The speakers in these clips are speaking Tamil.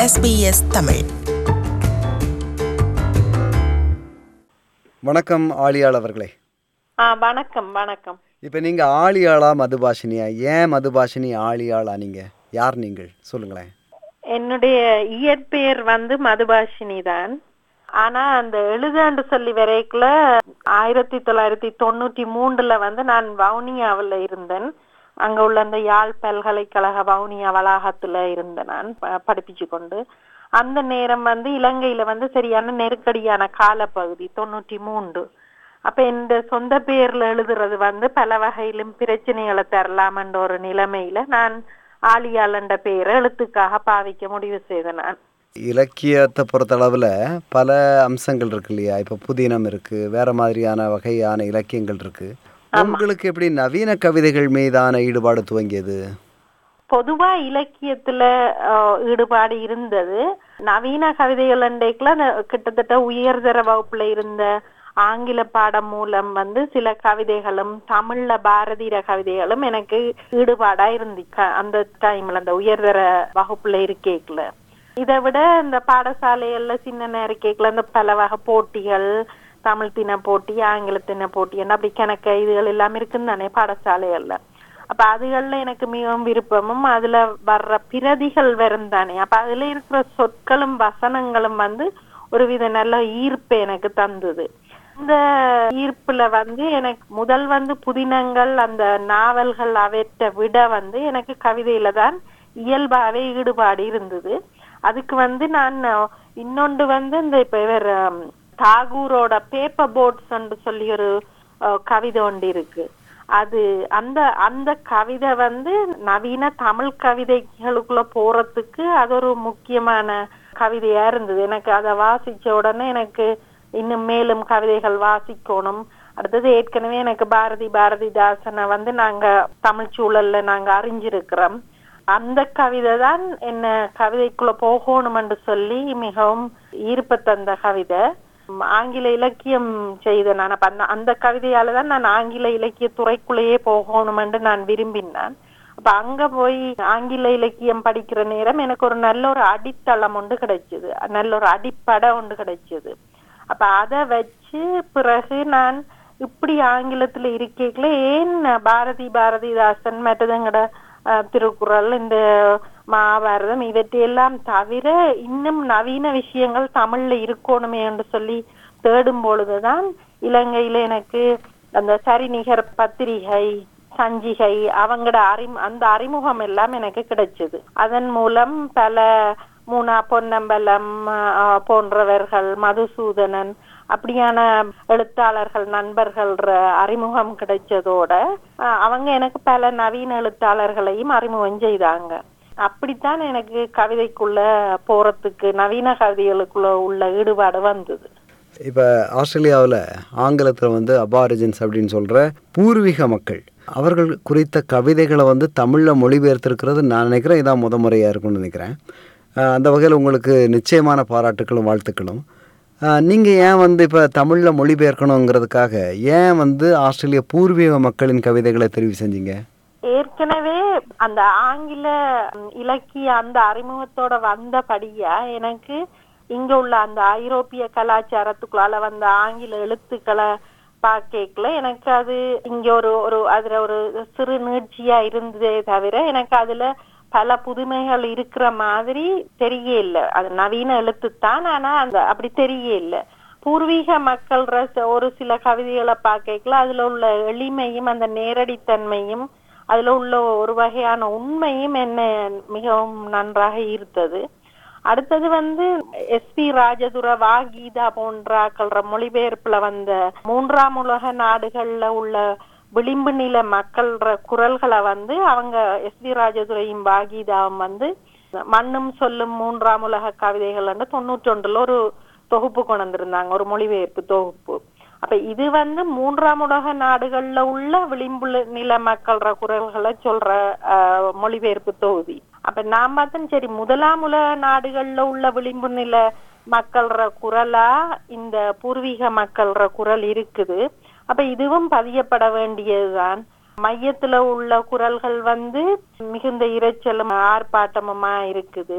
SBS தமிழ் வணக்கம் ஆழியாள் அவர்களே ஆ வணக்கம் வணக்கம் இப்போ நீங்கள் ஆழியாளா மதுபாஷினியா ஏன் மதுபாஷினி ஆழியாளா நீங்கள் யார் நீங்கள் சொல்லுங்களேன் என்னுடைய இயற்பெயர் வந்து மதுபாஷினி தான் ஆனா அந்த எழுதாண்டு சொல்லி வரைக்குள்ள ஆயிரத்தி தொள்ளாயிரத்தி தொண்ணூற்றி மூன்றுல வந்து நான் வவுனியாவில் இருந்தேன் அங்க உள்ள அந்த யாழ் பல்கலைக்கழக வவுனியா வளாகத்துல இருந்தேன் நான் ப- படிப்பிச்சு கொண்டு அந்த நேரம் வந்து இலங்கையில வந்து சரியான நெருக்கடியான காலப்பகுதி தொண்ணூற்றி மூன்று அப்ப இந்த சொந்த பேர்ல எழுதுறது வந்து பல வகையிலும் பிரச்சனைகளை தரலாம்ன்ற ஒரு நிலைமையில நான் ஆலியாளண்ட பேரை எழுத்துக்காக பாவிக்க முடிவு செய்தேன் நான் இலக்கியத்தை பொறுத்தளவில் பல அம்சங்கள் இருக்கு இல்லையா இப்போ புதினம் இருக்குது வேற மாதிரியான வகையான இலக்கியங்கள் இருக்குது உங்களுக்கு எப்படி நவீன கவிதைகள் மீதான ஈடுபாடு துவங்கியது பொதுவா இலக்கியத்துல ஆஹ், ஈடுபாடு இருந்தது நவீன கவிதைகள் அண்டைக்குள்ள அந்த கிட்டத்தட்ட உயர்தர வகுப்புல இருந்த ஆங்கில பாடம் மூலம் வந்து சில கவிதைகளும் தமிழ்ல பாரதிய கவிதைகளும் எனக்கு ஈடுபாடா இருந்துச்சு அந்த டைம்ல அந்த உயர்தர வகுப்புல இருக்கேக்குல இதை விட இந்த பாடசாலைகள்ல சின்ன நேரிக்கைக்குள்ள இந்த பல வகை போட்டிகள் தமிழ் தின போட்டி ஆங்கில தின போட்டி என்ன அப்படி கணக்கு இதுகள் எல்லாம் இருக்குன்னு தானே பாடசாலைகள்ல அப்ப அதுகள்ல எனக்கு மிகவும் விருப்பமும் அதுல வர்ற பிரதிகள் வரும் தானே அப்ப அதுல இருக்கிற சொற்களும் வசனங்களும் வந்து ஒரு வித நல்ல ஈர்ப்பு எனக்கு தந்தது இந்த ஈர்ப்புல வந்து எனக்கு முதல் வந்து புதினங்கள் அந்த நாவல்கள் அவற்றை விட வந்து எனக்கு கவிதையில தான் இயல்பாவே ஈடுபாடு இருந்தது அதுக்கு வந்து நான் இன்னொன்று வந்து இந்த இப்ப இவர் ஹம், தாகூரோட பேப்பர் போட்ஸ் சொல்லி ஒரு அஹ், கவிதை ஒன்று இருக்கு அது அந்த அந்த கவிதை வந்து நவீன தமிழ் கவிதைகளுக்குள்ள போறதுக்கு அது ஒரு முக்கியமான கவிதையா இருந்தது எனக்கு அதை வாசிச்ச உடனே எனக்கு இன்னும் மேலும் கவிதைகள் வாசிக்கணும் அடுத்தது ஏற்கனவே எனக்கு பாரதி பாரதிதாசனை வந்து நாங்க தமிழ் சூழல்ல நாங்க அறிஞ்சிருக்கிறோம் அந்த கவிதை தான் என்ன கவிதைக்குள்ள போகணும் என்று சொல்லி மிகவும் ஈர்ப்பு தந்த கவிதை ம், ஆங்கில இலக்கியம் செய்த நான் அப்ப அந்த அந்த கவிதையால தான் நான் ஆங்கில இலக்கிய துறைக்குள்ளேயே போகணும் என்று நான் விரும்பினேன் அப்ப அங்க போய் ஆங்கில இலக்கியம் படிக்கிற நேரம் எனக்கு ஒரு நல்ல ஒரு அடித்தளம் ஒன்று கிடைச்சது நல்ல ஒரு அடிப்படை ஒன்று கிடைச்சது அப்ப அதை வச்சு பிறகு நான் இப்படி ஆங்கிலத்துல இருக்கேக்கல ஏன் பாரதி பாரதிதாசன் மற்றதுங்கட அஹ், திருக்குறள் இந்த மகாபாரதம் இவற்றையெல்லாம் தவிர இன்னும் நவீன விஷயங்கள் தமிழ்ல இருக்கணுமே என்று சொல்லி தேடும் பொழுதுதான் இலங்கையில எனக்கு அந்த சரிநிகர் பத்திரிகை சஞ்சிகை அவங்களோட அறி அந்த அறிமுகம் எல்லாம் எனக்கு கிடைச்சது அதன் மூலம் பல மூனா பொன்னம்பலம் ஆஹ், போன்றவர்கள் மதுசூதனன் அப்படியான எழுத்தாளர்கள் நண்பர்கள் அறிமுகம் கிடைச்சதோட ஆஹ், அவங்க எனக்கு பல நவீன எழுத்தாளர்களையும் அறிமுகம் செய்தாங்க அப்படித்தான் எனக்கு கவிதைக்குள்ள போறதுக்கு நவீன கவிதைகளுக்குள்ள உள்ள ஈடுபாடு வந்தது இப்போ ஆஸ்திரேலியாவில் ஆங்கிலத்தில் வந்து அபாரிஜின்ஸ் அப்படின்னு சொல்கிற பூர்வீக மக்கள் அவர்கள் குறித்த கவிதைகளை வந்து தமிழில் மொழிபெயர்த்திருக்கிறது நான் நினைக்கிறேன் இதான் முத முறையாக இருக்கும்னு நினைக்கிறேன் அஹ் அந்த வகையில் உங்களுக்கு நிச்சயமான பாராட்டுக்களும் வாழ்த்துக்களும் நீங்கள் ஏன் வந்து இப்போ தமிழில் மொழிபெயர்க்கணுங்கிறதுக்காக ஏன் வந்து ஆஸ்திரேலிய பூர்வீக மக்களின் கவிதைகளை தெரிவு செஞ்சீங்க ஏற்கனவே அந்த ஆங்கில ம், இலக்கிய அந்த அறிமுகத்தோட வந்தபடியா எனக்கு இங்க உள்ள அந்த ஐரோப்பிய கலாச்சாரத்துக்குள்ளால வந்த ஆங்கில எழுத்துக்களை பார்க்கல எனக்கு அது இங்க ஒரு ஒரு அதுல ஒரு சிறு நீட்சியா இருந்ததே தவிர எனக்கு அதுல பல புதுமைகள் இருக்கிற மாதிரி தெரிய இல்ல அது நவீன எழுத்துத்தான் ஆனா அந்த அப்படி தெரிய இல்ல பூர்வீக மக்கள் ரச- ஒரு சில கவிதைகளை பார்க்கல அதுல உள்ள எளிமையும் அந்த நேரடித்தன்மையும் அதுல உள்ள ஒரு வகையான உண்மையும் என்ன மிகவும் நன்றாக ஈர்த்தது அடுத்தது வந்து எஸ் பி ராஜதுர வா கீதா போன்ற மொழிபெயர்ப்புல வந்த மூன்றாம் உலக நாடுகள்ல உள்ள விளிம்பு நில மக்கள்ற குரல்களை வந்து அவங்க எஸ் வி ராஜதுரையும் பாகீதாவும் வந்து மண்ணும் சொல்லும் மூன்றாம் உலக கவிதைகள் வந்து தொண்ணூற்றொன்றுல ஒரு தொகுப்பு கொண்டு வந்திருந்தாங்க ஒரு மொழிபெயர்ப்பு தொகுப்பு அப்ப இது வந்து மூன்றாம் உலக நாடுகள்ல உள்ள விளிம்பு நில மக்கள்ற குரல்களை சொல்ற ஆஹ், மொழிபெயர்ப்பு தொகுதி அப்ப நான் பார்த்தேன் சரி முதலாம் உலக நாடுகள்ல உள்ள விளிம்பு நில மக்கள்ற குரலா இந்த பூர்வீக மக்கள்ற குரல் இருக்குது அப்ப இதுவும் பதியப்பட வேண்டியதுதான் மையத்துல உள்ள குரல்கள் வந்து மிகுந்த இரைச்சலும் ஆர்ப்பாட்டமுமா இருக்குது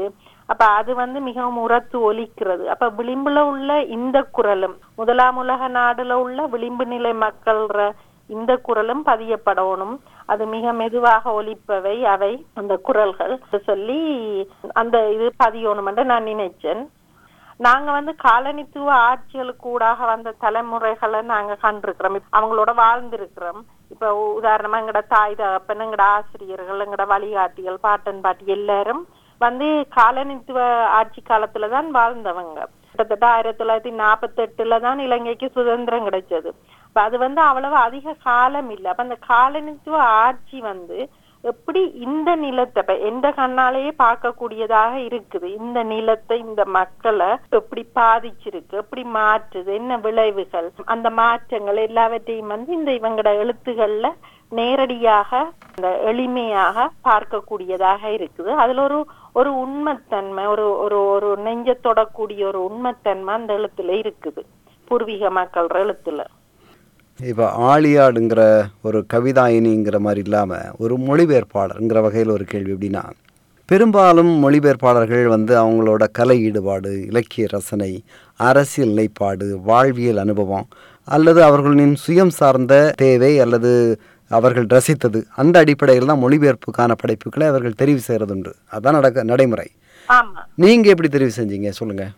அப்ப அது வந்து மிகவும் உரத்து ஒலிக்கிறது அப்ப விளிம்புல உள்ள இந்த குரலும் முதலாம் உலக நாடுல உள்ள விளிம்பு நிலை மக்கள்ற இந்த குரலும் பதியப்படணும் அது மிக மெதுவாக ஒலிப்பவை அவை அந்த குரல்கள் சொல்லி அந்த இது பதியணும் என்று நான் நினைச்சேன் நாங்க வந்து காலனித்துவ ஆட்சிகளுக்கு ஊடாக வந்த தலைமுறைகளை நாங்க கண்டிருக்கிறோம் இப்ப அவங்களோட வாழ்ந்திருக்கிறோம் இப்ப உ- உதாரணமா எங்கட தாய் தகப்பன் எங்கட ஆசிரியர்கள் எங்கட வழிகாட்டிகள் பாட்டன் பாட்டி எல்லாரும் வந்து காலனித்துவ ஆட்சி காலத்துல தான் வாழ்ந்தவங்க கிட்டத்தட்ட ஆயிரத்தி தொள்ளாயிரத்தி நாற்பத்தி எட்டுல தான் இலங்கைக்கு சுதந்திரம் கிடைச்சது அப்ப அது வந்து அவ்வளவு அதிக காலம் இல்லை அப்ப அந்த காலனித்துவ ஆட்சி வந்து எப்படி இந்த நிலத்தை இப்ப எந்த கண்ணாலேயே பார்க்கக்கூடியதாக இருக்குது இந்த நிலத்தை இந்த மக்களை எப்படி பாதிச்சிருக்கு எப்படி மாற்றுது என்ன விளைவுகள் அந்த மாற்றங்கள் எல்லாவற்றையும் வந்து இந்த இவங்களோட எழுத்துக்கள்ல நேரடியாக இந்த எளிமையாக பார்க்கக்கூடியதாக இருக்குது அதுல ஒரு ஒரு உண்மைத்தன்மை ஒரு ஒரு ஒரு நெஞ்ச தொடக்கூடிய ஒரு உண்மைத்தன்மை அந்த எழுத்துல இருக்குது பூர்வீக மக்கள் எழுத்துல இப்போ ஆழியாடுங்கிற ஒரு கவிதாயினிங்கிற மாதிரி இல்லாமல் ஒரு மொழிபெயர்ப்பாளருங்கிற வகையில் ஒரு கேள்வி எப்படின்னா பெரும்பாலும் மொழிபெயர்ப்பாளர்கள் வந்து அவங்களோட கலை ஈடுபாடு இலக்கிய ரசனை அரசியல் நிலைப்பாடு வாழ்வியல் அனுபவம் அல்லது அவர்களின் சுயம் சார்ந்த தேவை அல்லது அவர்கள் ரசித்தது அந்த அடிப்படையில் தான் மொழிபெயர்ப்புக்கான படைப்புகளை அவர்கள் தெரிவு செய்கிறதுண்டு அதான் நடக்க நடைமுறை ஆமா நீங்கள் எப்படி தெரிவு செஞ்சீங்க சொல்லுங்கள்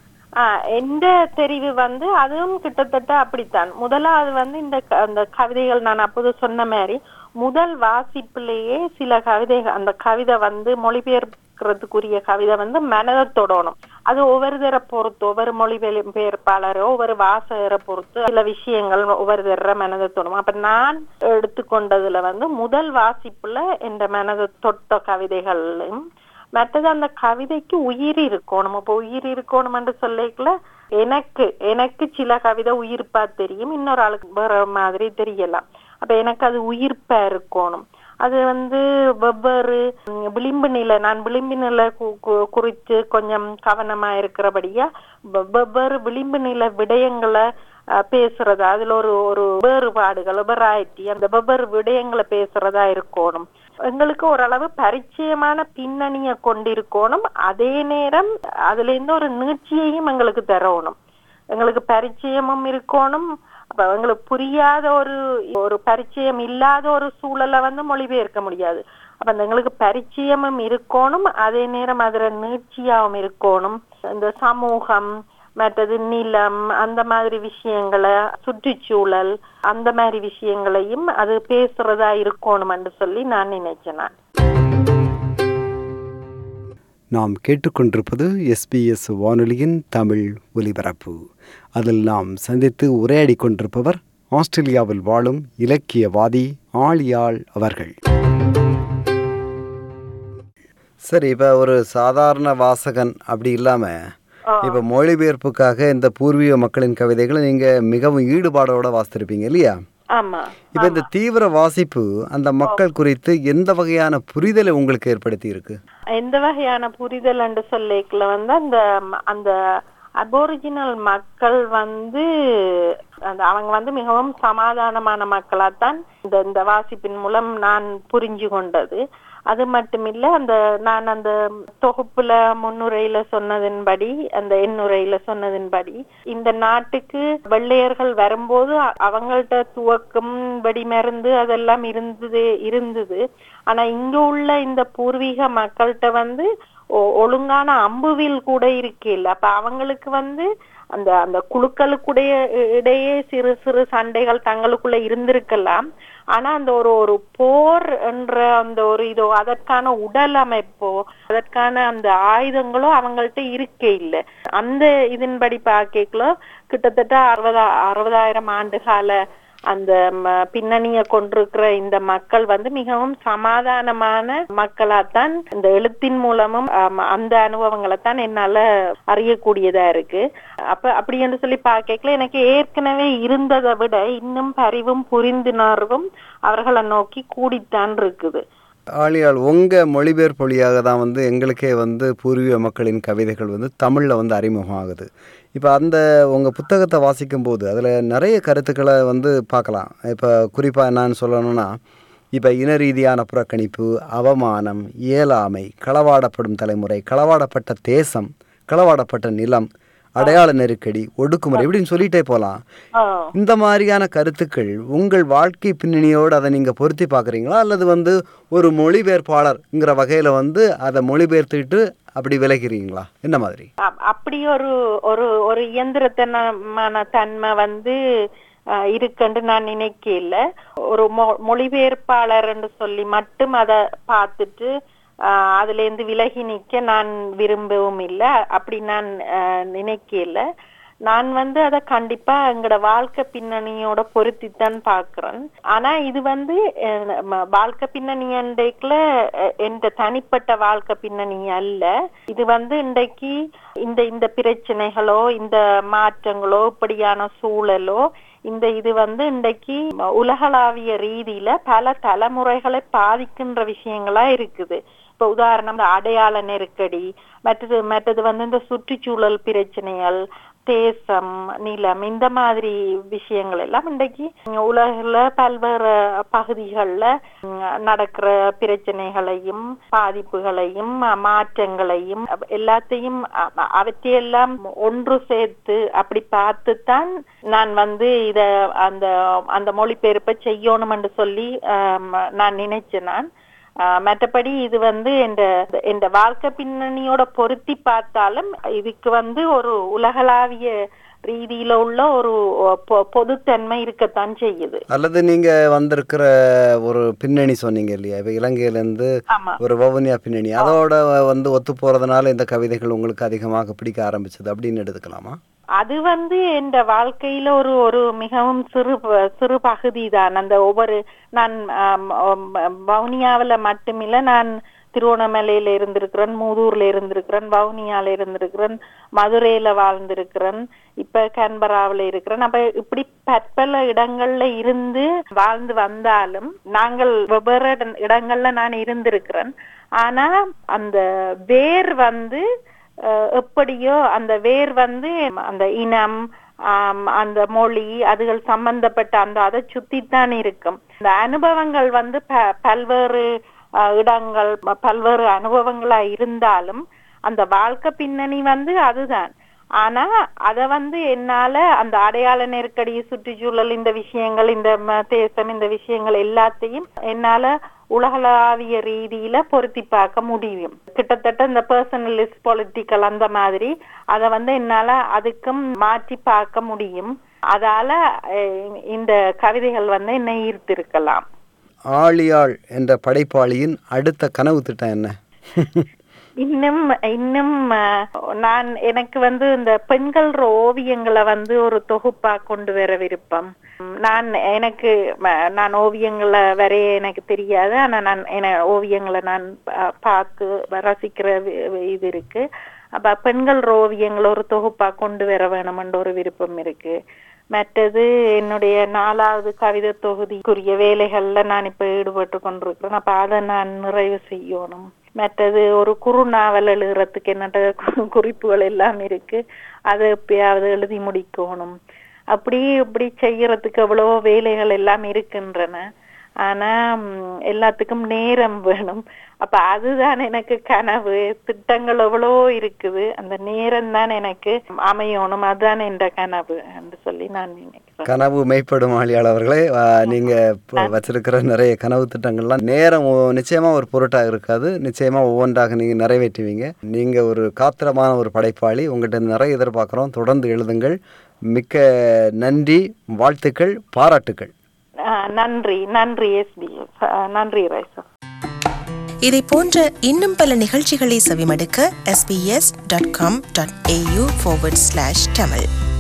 ஆஹ் எந்த தெரிவு வந்து அதுவும் கிட்டத்தட்ட அப்படித்தான் முதலாவது வந்து இந்த க- அந்த கவிதைகள் நான் அப்போது சொன்ன மாதிரி முதல் வாசிப்பிலேயே சில கவிதைகள் அந்த கவிதை வந்து மொழிபெயர்க்கிறதுக்குரிய கவிதை வந்து மனதை தொடணும் அது ஒவ்வொருத்தரை பொறுத்து ஒவ்வொரு மொழிபெயர்ப்பாளரோ ஒவ்வொரு வாசகரை பொறுத்து சில விஷயங்கள் ஒவ்வொருத்தர மனதை தொடும் அப்ப நான் எடுத்துக்கொண்டதுல வந்து முதல் வாசிப்புல இந்த மனதை தொட்ட கவிதைகளையும் மற்றது அந்த கவிதைக்கு உயிர் இருக்கணும் அப்ப உயிர் இருக்கணும்னு சொல்லிக்கல எனக்கு எனக்கு சில கவிதை உயிர்ப்பா தெரியும் இன்னொரு ஆளுக்கு வேற மாதிரி தெரியலாம் அப்ப எனக்கு அது உயிர்ப்பா இருக்கணும் அது வந்து வெவ்வேறு ம், விளிம்பு நிலை நான் விளிம்பு நிலை கு- கு- குறித்து கொஞ்சம் கவனமா இருக்கிறபடியா வெ- வெவ்வேறு விளிம்பு நிலை விடயங்களை அஹ், பேசுறது அதுல ஒரு ஒரு வேறுபாடுகள் வெரைட்டி அந்த வெவ்வேறு விடயங்களை பேசுறதா இருக்கணும் எங்களுக்கு ஓரளவு பரிச்சயமான பின்னணியை கொண்டிருக்கணும் அதே நேரம் அதுல இருந்து ஒரு நீட்சியையும் எங்களுக்கு தரணும் எங்களுக்கு பரிச்சயமும் இருக்கணும் அப்ப எங்களுக்கு புரியாத ஒரு ஒரு பரிச்சயம் இல்லாத ஒரு சூழலை வந்து மொழிபெயர்க்க முடியாது அப்ப அந்த எங்களுக்கு பரிச்சயமும் இருக்கணும் அதே நேரம் அதுல நீட்சியாவும் இருக்கணும் இந்த சமூகம் மற்றது நிலம் அந்த மாதிரி விஷயங்களை சுற்றுச்சூழல் அந்த மாதிரி விஷயங்களையும் அது பேசுறதா இருக்கணும்னு சொல்லி நான் நினைச்சேன் நான். நாம் கேட்டுக்கொண்டிருப்பது எஸ்பிஎஸ் வானொலியின் தமிழ் ஒலிபரப்பு அதில் நாம் சந்தித்து உரையாடி கொண்டிருப்பவர் ஆஸ்திரேலியாவில் வாழும் இலக்கியவாதி ஆழியாள் அவர்கள் சரி இப்போ ஒரு சாதாரண வாசகன் அப்படி இல்லாமல் இப்போ மொழிபெயர்ப்புக்காக இந்த பூர்வீக மக்களின் கவிதைகளை நீங்கள் மிகவும் ஈடுபாடோட வாசித்திருப்பீங்க இல்லையா ஆமா இப்போ இந்த தீவிர வாசிப்பு அந்த மக்கள் குறித்து எந்த வகையான புரிதலை உங்களுக்கு ஏற்படுத்தி இருக்கு எந்த வகையான புரிதல் என்று சொல்லிக்கல வந்து அந்த அந்த அபோரிஜினல் மக்கள் வந்து அந்த அவங்க வந்து மிகவும் சமாதானமான மக்களாத்தான் இந்த இந்த வாசிப்பின் மூலம் நான் புரிஞ்சு கொண்டது அது மட்டுமில்ல அந்த நான் அந்த தொகுப்புல முன்னுரையில சொன்னதின்படி அந்த எண்ணுரையில சொன்னதின்படி இந்த நாட்டுக்கு வெள்ளையர்கள் வரும்போது அ- அவங்கள்ட்ட துவக்கம் வெடிமருந்து அதெல்லாம் இருந்தது இருந்தது ஆனா இங்க உள்ள இந்த பூர்வீக மக்கள்கிட்ட வந்து ஒ- ஒழுங்கான அம்புவில் கூட இருக்கையில் அப்ப அவங்களுக்கு வந்து அந்த அந்த குழுக்களுக்குடைய இ- இடையே சிறு சிறு சண்டைகள் தங்களுக்குள்ள இருந்திருக்கலாம் ஆனா அந்த ஒரு ஒரு போர் என்ற அந்த ஒரு இதோ அதற்கான உடல் அமைப்போ அதற்கான அந்த ஆயுதங்களோ அவங்கள்ட்ட இருக்கே இல்லை அந்த இதன்படி பார்க்கல கிட்டத்தட்ட அறுபதா அறுபதாயிரம் ஆண்டு கால அந்த ம, பின்னணிய கொண்டிருக்கிற இந்த மக்கள் வந்து மிகவும் சமாதானமான மக்களாத்தான் இந்த எழுத்தின் மூலமும் ஆம், அந்த அனுபவங்களை தான் என்னால அறியக்கூடியதா இருக்கு அப்ப அப்படி என்று சொல்லி பார்க்கல எனக்கு ஏற்கனவே இருந்ததை விட இன்னும் பரிவும் புரிந்துணர்வும் அவர்களை நோக்கி கூடித்தான் இருக்குது ஆழியாள் உங்கள் மொழிபெயர்ப்பு வழியாக தான் வந்து எங்களுக்கே வந்து பூர்வீக மக்களின் கவிதைகள் வந்து தமிழில் வந்து அறிமுகம் ஆகுது இப்போ அந்த உங்கள் புத்தகத்தை வாசிக்கும்போது அதில் நிறைய கருத்துக்களை வந்து பார்க்கலாம் இப்போ குறிப்பாக என்னன்னு சொல்லணும்னா இப்போ இன ரீதியான புறக்கணிப்பு அவமானம் இயலாமை களவாடப்படும் தலைமுறை களவாடப்பட்ட தேசம் களவாடப்பட்ட நிலம் அடையாள நெருக்கடி ஒடுக்குமுறை இப்படின்னு சொல்லிட்டே போகலாம் ஓ இந்த மாதிரியான கருத்துக்கள் உங்கள் வாழ்க்கை பின்னணியோடு அதை நீங்கள் பொருத்தி பார்க்குறீங்களா அல்லது வந்து ஒரு மொழிபெயர்ப்பாளர்ங்கிற வகையில் வந்து அதை மொழிபெயர்த்துக்கிட்டு அப்படி விலகிறீங்களா என்ன மாதிரி அப்- அப்படி ஒரு ஒரு ஒரு இயந்திரத்தனமான தன்மை வந்து அஹ், இருக்குன்னு நான் நினைக்கல ஒரு மொ- மொழிபெயர்ப்பாளர் என்று சொல்லி மட்டும் அதை பார்த்துட்டு அஹ், அதுல இருந்து விலகி நிக்க நான் விரும்பவும் இல்லை அப்படி நான் அஹ், நினைக்கல நான் வந்து அதை கண்டிப்பா எங்களோட வாழ்க்கை பின்னணியோட பொருத்தித்தான் பாக்குறேன் ஆனா இது வந்து அஹ், ம- வாழ்க்கை பின்னணி அன்றைக்குல என்ற தனிப்பட்ட வாழ்க்கை பின்னணி அல்ல இது வந்து இன்றைக்கு இந்த இந்த பிரச்சனைகளோ இந்த மாற்றங்களோ இப்படியான சூழலோ இந்த இது வந்து இன்றைக்கு உலகளாவிய ரீதியில பல தலைமுறைகளை பாதிக்கின்ற விஷயங்களா இருக்குது இப்ப உதாரணம் இந்த அடையாள நெருக்கடி மற்றது மற்றது வந்து இந்த சுற்றுச்சூழல் பிரச்சனைகள் தேசம் நிலம் இந்த மாதிரி விஷயங்கள் எல்லாம் இன்றைக்கு உலகில் பல்வேறு பகுதிகளில் நடக்கிற பிரச்சனைகளையும் பாதிப்புகளையும் மாற்றங்களையும் எல்லாத்தையும் அ- அவற்றையெல்லாம் ஒன்று சேர்த்து அப்படி பார்த்துத்தான் நான் வந்து இத அந்த அந்த மொழிபெயர்ப்பை செய்யணும் என்று சொல்லி ஆம், நான் நினைச்சேன் நான் ஆஹ் மற்றபடி இது வந்து இந்த இந்த வாழ்க்கை பின்னணியோட பொருத்தி பார்த்தாலும் இதுக்கு வந்து ஒரு உலகளாவிய ரீதியில உள்ள ஒரு பொ- பொதுத்தன்மை இருக்கத்தான் செய்யுது அல்லது நீங்கள் வந்திருக்கிற ஒரு பின்னணி சொன்னீங்க இல்லையா இப்போ இலங்கையிலேருந்து ஆமா ஒரு வவுனியா பின்னணி அதோட வந்து ஒத்து போகிறதுனால இந்த கவிதைகள் உங்களுக்கு அதிகமாக பிடிக்க ஆரம்பிச்சது அப்படின்னு எடுத்துக்கலாமா அது வந்து என் வாழ்க்கையில ஒரு ஒரு மிகவும் சிறு ப- சிறு பகுதி தான் அந்த ஒவ்வொரு நான் ஆம், ஆம், வவுனியாவுல மட்டுமில்ல நான் திருவண்ணாமலையில இருந்திருக்கிறேன் மூதூர்ல இருந்திருக்கிறேன் வவுனியால இருந்திருக்கிறேன் மதுரையில வாழ்ந்திருக்கிறேன் இப்ப கன்பராவுல இருக்கிறேன் அப்ப இப்படி பற்பல இடங்கள்ல இருந்து வாழ்ந்து வந்தாலும் நாங்கள் வெவ்வேறு இட- இடங்கள்ல நான் இருந்திருக்கிறேன் ஆனா அந்த வேர் வந்து அஹ் எப்படியோ அந்த வேர் வந்து அந்த இனம் ஆம், அந்த மொழி அதுகள் சம்பந்தப்பட்ட அந்த அதை சுத்தித்தான் இருக்கும் இந்த அனுபவங்கள் வந்து ப- பல்வேறு அஹ், இடங்கள் ப- பல்வேறு அனுபவங்களா இருந்தாலும் அந்த வாழ்க்கை பின்னணி வந்து அதுதான் ஆனா அத வந்து என்னால அந்த அடையாள நெருக்கடி சுற்றுச்சூழல் இந்த விஷயங்கள் இந்த ம- தேசம் இந்த விஷயங்கள் எல்லாத்தையும் என்னால உலகளாவிய ரீதியில பொருத்தி பார்க்க முடியும் கிட்டத்தட்ட இந்த பர்சனலிஸ்ட் பொலிட்டிக்கல் அந்த மாதிரி அத வந்து என்னால அதுக்கும் மாற்றி பார்க்க முடியும் அதால அஹ், இந்த கவிதைகள் வந்து என்னை ஈர்த்திருக்கலாம் ஆழியாள் என்ற படைப்பாளியின் அடுத்த கனவு திட்டம் என்ன இன்னும் இன்னும் அஹ், நான் எனக்கு வந்து இந்த பெண்கள் ஓவியங்களை வந்து ஒரு தொகுப்பா கொண்டு வர விருப்பம் உம், நான் எனக்கு ம- நான் ஓவியங்களை வரைய எனக்கு தெரியாது ஆனா நான் என ஓவியங்களை நான் பா- பார்த்து ரசிக்கிற வி- வி- இது இருக்கு அப்ப பெண்கள் ஓவியங்களை ஒரு தொகுப்பா கொண்டு வர வேணுமென்ற ஒரு விருப்பம் இருக்கு மற்றது என்னுடைய நாலாவது கவிதை தொகுதிக்குரிய வேலைகள்ல நான் இப்ப ஈடுபட்டு கொண்டிருக்கிறேன் அப்ப அதை நான் நிறைவு செய்யணும் மற்றது ஒரு குறு நாவல் எழுதுறதுக்கு என்னட்ட கு- குறிப்புகள் எல்லாம் இருக்கு அதை எப்பயாவது எழுதி முடிக்கணும் அப்படி இப்படி செய்யறதுக்கு எவ்வளவோ வேலைகள் எல்லாம் இருக்கின்றன ஆனா ம், எல்லாத்துக்கும் நேரம் வேணும் அப்ப அதுதான் எனக்கு கனவு திட்டங்கள் எவ்வளோ இருக்குது அந்த நேரம் தான் எனக்கு அமையணும் அதுதான் என்ற கனவு என்று சொல்லி நான் நினைக்கிறேன் கனவு மெய்ப்படும் ஆழியாள் அவர்களே ஆ, நீங்க இப்போ வச்சிருக்கிற நிறைய கனவு திட்டங்கள்லாம் நேரம் ஒ- நிச்சயமா ஒரு பொருட்டாக இருக்காது நிச்சயமா ஒவ்வொன்றாக நீங்க நிறைவேற்றுவீங்க நீங்க ஒரு காத்திரமான ஒரு படைப்பாளி உங்கள்கிட்ட இருந்து நிறைய எதிர்பார்க்குறோம் தொடர்ந்து எழுதுங்கள் மிக்க நன்றி வாழ்த்துக்கள் பாராட்டுக்கள் ஆஹ் நன்றி நன்றி எஸ்பி நன்றி ரைசா இதை போன்ற இன்னும் பல நிகழ்ச்சிகளை செவிமடுக்க sbs.com.au forward slash tamil